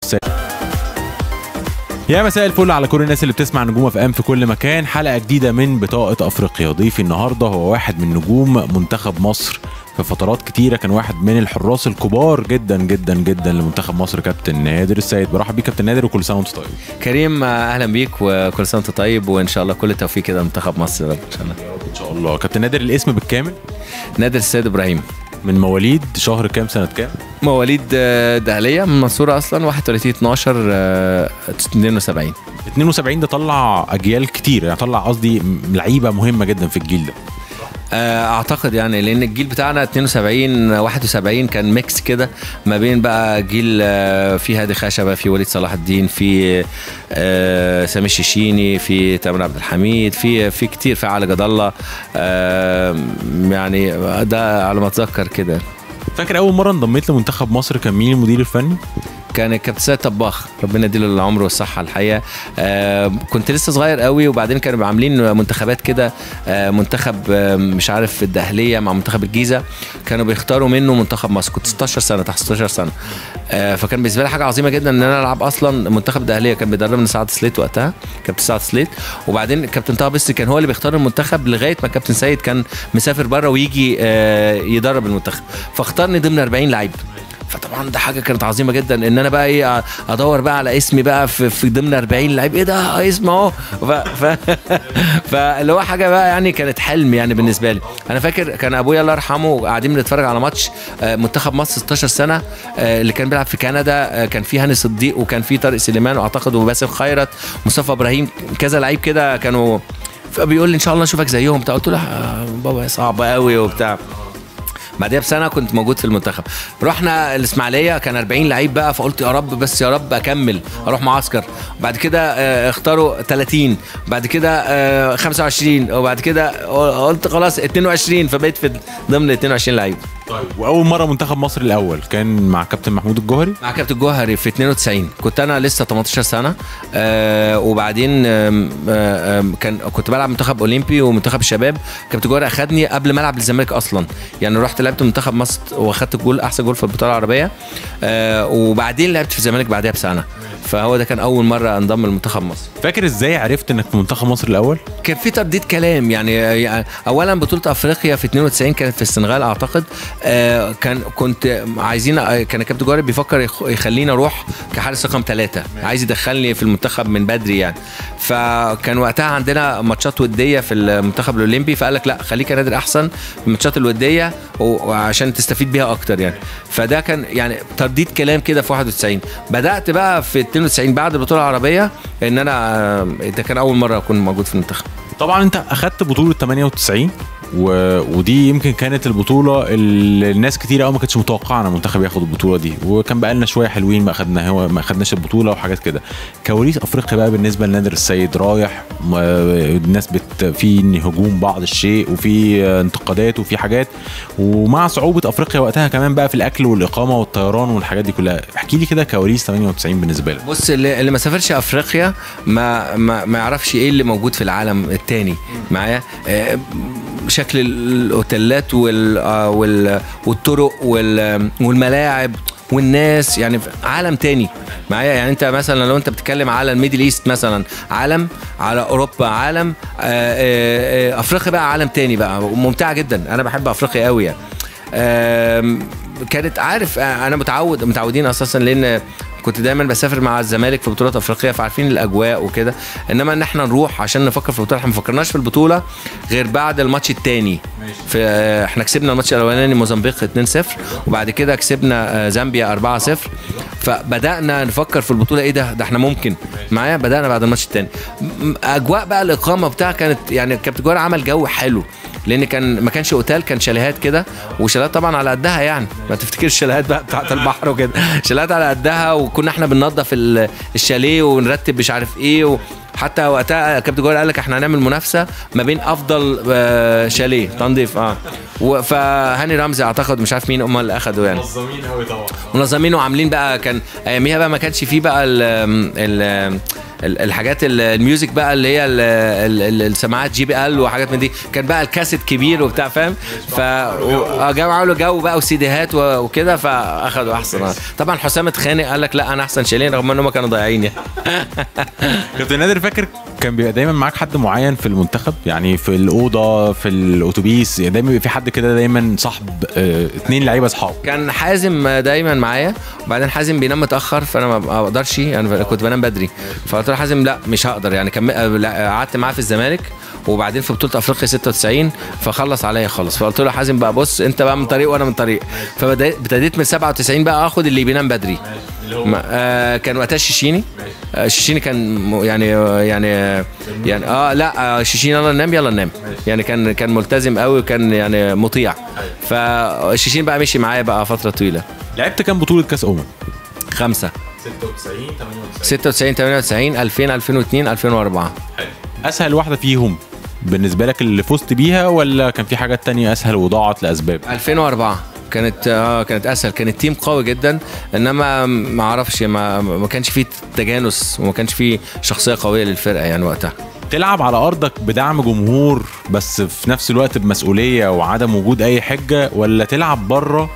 يا مساء الفل على كل الناس اللي بتسمع نجوم اف ام في كل مكان حلقه جديده من بطاقه افريقيا ضيفي النهارده هو واحد من نجوم منتخب مصر في فترات كتيره كان واحد من الحراس الكبار جدا جدا جدا لمنتخب مصر كابتن نادر السيد برحب بيك كابتن نادر وكل سنه وانت طيب كريم اهلا بيك وكل سنه وانت طيب وان شاء الله كل التوفيق كده لمنتخب مصر يا رب ان شاء الله ان شاء الله كابتن نادر الاسم بالكامل نادر السيد ابراهيم من مواليد شهر كام سنه كام مواليد آه، دهليه من المنصوره اصلا 31 12 آه، 72 72 ده طلع اجيال كتير يعني طلع قصدي لعيبه مهمه جدا في الجيل ده آه، اعتقد يعني لان الجيل بتاعنا 72 71 كان ميكس كده ما بين بقى جيل آه، في هادي خشبه في وليد صلاح الدين في آه، سامي الشيشيني في تامر عبد الحميد في في كتير في علي جد الله آه، يعني ده على ما اتذكر كده فاكر اول مره انضميت لمنتخب مصر كان مين المدير الفني كان الكابتن سيد طباخ ربنا يديله العمر والصحه الحقيقه آه كنت لسه صغير قوي وبعدين كانوا عاملين منتخبات كده آه منتخب آه مش عارف الدهليه مع منتخب الجيزه كانوا بيختاروا منه منتخب مصر كنت 16 سنه تحت 16 سنه آه فكان بالنسبه لي حاجه عظيمه جدا ان انا العب اصلا منتخب الدهليه كان بيدربني سعد سليت وقتها كابتن سعد سليت وبعدين كابتن طه بس كان هو اللي بيختار المنتخب لغايه ما كابتن سيد كان مسافر بره ويجي آه يدرب المنتخب فاختارني ضمن 40 لعيب فطبعا ده حاجه كانت عظيمه جدا ان انا بقى ايه ادور بقى على اسمي بقى في, في ضمن 40 لعيب ايه ده اسم اهو ف... ف... فاللي هو حاجه بقى يعني كانت حلم يعني بالنسبه لي انا فاكر كان ابويا الله يرحمه قاعدين بنتفرج على ماتش آه، منتخب مصر 16 سنه آه، اللي كان بيلعب في كندا آه، كان فيه هاني صديق وكان فيه طارق سليمان واعتقد وباسم خيرت مصطفى ابراهيم كذا لعيب كده كانوا فبيقول لي ان شاء الله اشوفك زيهم بتاع قلت له لا بابا صعب قوي وبتاع بعدها بسنه كنت موجود في المنتخب رحنا الاسماعيليه كان 40 لعيب بقى فقلت يا رب بس يا رب اكمل اروح معسكر بعد كده آه، اختاروا 30 بعد كده آه، 25 وبعد كده قلت خلاص 22 فبقيت في ضمن 22 لعيب طيب واول مره منتخب مصر الاول كان مع كابتن محمود الجوهري مع كابتن جوهري في 92 كنت انا لسه 18 سنه آه وبعدين آم، آه آم، كان كنت بلعب منتخب اولمبي ومنتخب الشباب كابتن جوهري اخدني قبل ما العب للزمالك اصلا يعني رحت لعبت منتخب مصر واخدت الجول احسن جول في البطوله العربيه آه وبعدين لعبت في الزمالك بعدها بسنه فهو ده كان اول مره انضم لمنتخب مصر فاكر ازاي عرفت انك في منتخب مصر الاول كان في ترديد كلام يعني, يعني اولا بطوله افريقيا في 92 كانت في السنغال اعتقد آه كان كنت عايزين آه، كان كابتن جوهري بيفكر يخ- يخليني اروح كحارس رقم ثلاثه عايز يدخلني في المنتخب من بدري يعني فكان وقتها عندنا ماتشات وديه في المنتخب الاولمبي فقال لك لا خليك يا نادر احسن في الماتشات الوديه وعشان تستفيد بيها اكتر يعني فده كان يعني ترديد كلام كده في 91 بدات بقى في 92 بعد البطوله العربيه ان انا آه، ده كان اول مره اكون موجود في المنتخب طبعا انت اخدت بطوله 98 و... ودي يمكن كانت البطوله اللي الناس كتير قوي ما كانتش متوقعه ان المنتخب ياخد البطوله دي وكان بقى لنا شويه حلوين ما اخدنا هو ما اخدناش البطوله وحاجات كده كواليس افريقيا بقى بالنسبه لنادر السيد رايح م- الناس بت في هجوم بعض الشيء وفي انتقادات وفي حاجات ومع صعوبه افريقيا وقتها كمان بقى في الاكل والاقامه والطيران والحاجات دي كلها احكي لي كده كواليس 98 بالنسبه لك بص اللي, اللي ما سافرش افريقيا ما ما, ما يعرفش ايه اللي موجود في العالم التاني معايا آه، شكل الاوتيلات وال آه، وال والطرق وال والملاعب والناس يعني عالم تاني معايا يعني انت مثلا لو انت بتتكلم على الميدل ايست مثلا عالم على اوروبا عالم آه، آه، آه، افريقيا بقى عالم تاني بقى ممتعه جدا انا بحب افريقيا قوي يعني آم، كانت عارف آه، انا متعود متعودين اساسا لان كنت دايما بسافر مع الزمالك في بطولات افريقيا فعارفين الاجواء وكده انما ان احنا نروح عشان نفكر في البطوله احنا ما فكرناش في البطوله غير بعد الماتش الثاني في آه، احنا كسبنا الماتش الاولاني موزمبيق 2-0 وبعد كده كسبنا آه، زامبيا 4-0 فبدانا نفكر في البطوله ايه ده ده احنا ممكن معايا بدانا بعد الماتش الثاني اجواء بقى الاقامه بتاعها كانت يعني كابتن جوهر عمل جو حلو لان كان ما كانش اوتيل كان شاليهات كده وشاليهات طبعا على قدها يعني ما تفتكرش الشاليهات بقى بتاعت البحر وكده شاليهات على قدها وكنا احنا بننظف ال- الشاليه ونرتب مش عارف ايه و حتى وقتها كابتن جوهر قال لك احنا هنعمل منافسه ما بين افضل آه، شاليه تنظيف اه و- فهاني رمزي اعتقد مش عارف مين هم اللي اخدوا يعني منظمين قوي طبعا منظمين وعاملين بقى كان اياميها بقى ما كانش فيه بقى ال ال ال- الحاجات ال- الميوزك بقى اللي هي ال- ال- ال- السماعات جي بي ال وحاجات من دي كان بقى الكاسيت كبير وبتاع فاهم ف و- آه، جابوا عملوا جو بقى وسيديهات و- وكده فاخدوا احسن طبعا حسام اتخانق قال لك لا انا احسن شايلين رغم ان هم كانوا ضايعين يعني كابتن نادر فاكر كان بيبقى دايما معاك حد معين في المنتخب يعني في الاوضه في الاتوبيس يعني دايما بيبقى في حد كده دايما صاحب اه اتنين لعيبه اصحاب كان حازم دايما معايا وبعدين حازم بينام متاخر فانا ما ما بقدرش يعني كنت بنام بدري فقلت له حازم لا مش هقدر يعني كم... لا، قعدت معاه في الزمالك وبعدين في بطوله افريقيا 96 فخلص عليا خالص فقلت له حازم بقى بص انت بقى من طريق وانا من طريق فابتديت من 97 بقى اخد اللي بينام بدري ما آه كان وقتها الشيشيني آه الشيشيني كان م- يعني يعني يعني اه لا آه الشيشيني يلا ننام يلا ننام يعني كان كان ملتزم قوي وكان يعني مطيع فالشيشيني بقى مشي معايا بقى فتره طويله لعبت كام بطوله كاس امم خمسه 96 98 96 98 2000 2002 2004 اسهل واحده فيهم بالنسبه لك اللي فزت بيها ولا كان في حاجات تانية اسهل وضاعت لاسباب 2004 كانت اه كانت اسهل كان التيم قوي جدا انما ما اعرفش ما, ما كانش فيه تجانس وما كانش فيه شخصيه قويه للفرقه يعني وقتها تلعب على ارضك بدعم جمهور بس في نفس الوقت بمسؤوليه وعدم وجود اي حجه ولا تلعب بره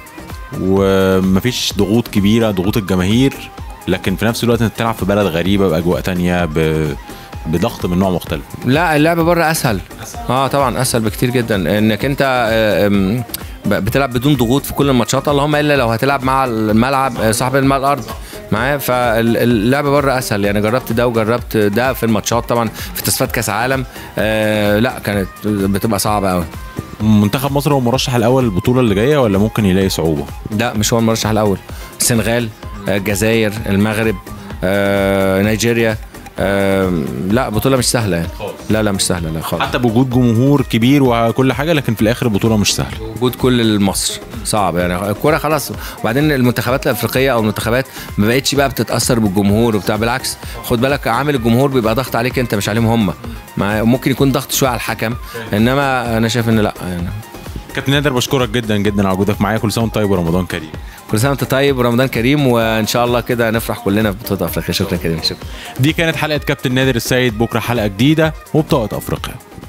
ومفيش ضغوط كبيره ضغوط الجماهير لكن في نفس الوقت انت تلعب في بلد غريبه باجواء تانية ب... بضغط من نوع مختلف لا اللعب بره اسهل اه طبعا اسهل بكتير جدا انك انت آه، آم، ب- بتلعب بدون ضغوط في كل الماتشات اللهم الا لو هتلعب مع الملعب آه، صاحب الملعب الارض معاه فاللعب بره اسهل يعني جربت ده وجربت ده في الماتشات طبعا في تصفيات كاس عالم آه لا كانت بتبقى صعبه قوي منتخب مصر هو المرشح الاول للبطوله اللي جايه ولا ممكن يلاقي صعوبه لا مش هو المرشح الاول السنغال آه، الجزائر المغرب آه، نيجيريا آه، لا بطوله مش سهله يعني لا لا مش سهله لا خالص حتى بوجود جمهور كبير وكل حاجه لكن في الاخر البطوله مش سهله وجود كل مصر صعب يعني الكوره خلاص وبعدين المنتخبات الافريقيه او المنتخبات ما بقتش بقى بتتاثر بالجمهور وبتاع بالعكس خد بالك عامل الجمهور بيبقى ضغط عليك انت مش عليهم هم مع- ممكن يكون ضغط شويه على الحكم انما انا شايف ان لا يعني كابتن نادر بشكرك جدا جدا على وجودك معايا كل سنه وانت طيب ورمضان كريم كل سنه وانت طيب ورمضان كريم وان شاء الله كده نفرح كلنا في بطوله افريقيا شكرا كريم شكرا دي كانت حلقه كابتن نادر السيد بكره حلقه جديده وبطاقه افريقيا